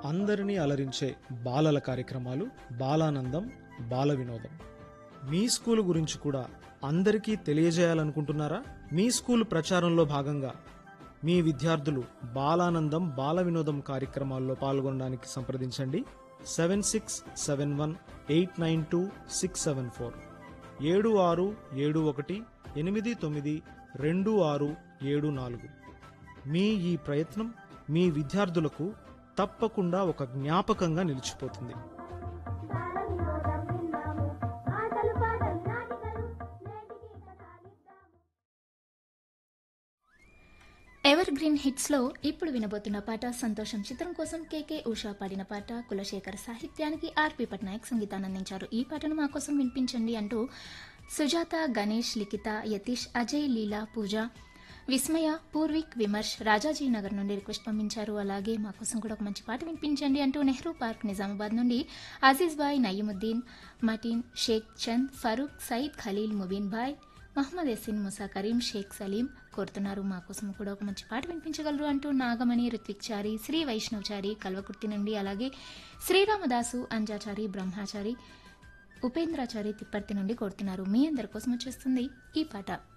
అందరినీ అలరించే బాలల కార్యక్రమాలు బాలానందం బాల వినోదం మీ స్కూల్ గురించి కూడా అందరికీ తెలియజేయాలనుకుంటున్నారా మీ స్కూల్ ప్రచారంలో భాగంగా మీ విద్యార్థులు బాలానందం బాల వినోదం కార్యక్రమాల్లో పాల్గొనడానికి సంప్రదించండి seven six seven one eight nine two six seven four ఏడు ఆరు ఏడు ఒకటి ఎనిమిది తొమ్మిది రెండు ఆరు ఏడు నాలుగు మీ ఈ ప్రయత్నం మీ విద్యార్థులకు తప్పకుండా ఒక జ్ఞాపకంగా నిలిచిపోతుంది బాలవినోదం విన్నాము ఆటలు పాటలు నాటికలు నేటికి కథ నిద్దాము ఎవర్ గ్రీన్ హిట్స్ లో ఇప్పుడు వినబోతున్న పాట సంతోషం చిత్రం కోసం కేకే ఉషా పాడిన పాట కులశేఖర్ సాహిత్యానికి ఆర్పి పట్నాయక్ సంగీతాన్ని అందించారు ఈ పాటను మా కోసం వినిపించండి అంటూ సుజాత గణేష్ లిఖిత యతీష్ అజయ్ లీలా పూజ విస్మయ పూర్విక్ విమర్శ్ రాజాజీ నగర్ నుండి రిక్వెస్ట్ పంపించారు అలాగే మా కోసం కూడా ఒక మంచి పాట వినిపించండి అంటూ నెహ్రూ పార్క్ నిజామాబాద్ నుండి అజీజ్ బాయ్ నయీముద్దీన్ మటీన్ షేక్ చంద్ ఫరూక్ సయీద్ ఖలీల్ ముబీన్ బాయ్ మహమ్మద్ యసిన్ ముసా కరీం షేక్ సలీం కోరుతున్నారు మా కోసం కూడా ఒక మంచి పాట వినిపించగలరు అంటూ నాగమణి ఋత్విక్ చారి శ్రీ వైష్ణవచారి కల్వకుర్తి నుండి అలాగే శ్రీరామదాసు అంజాచారి బ్రహ్మాచారి ఉపేంద్రాచారి తిప్పర్తి నుండి కోరుతున్నారు మీ అందరి కోసం వచ్చేస్తుంది ఈ పాట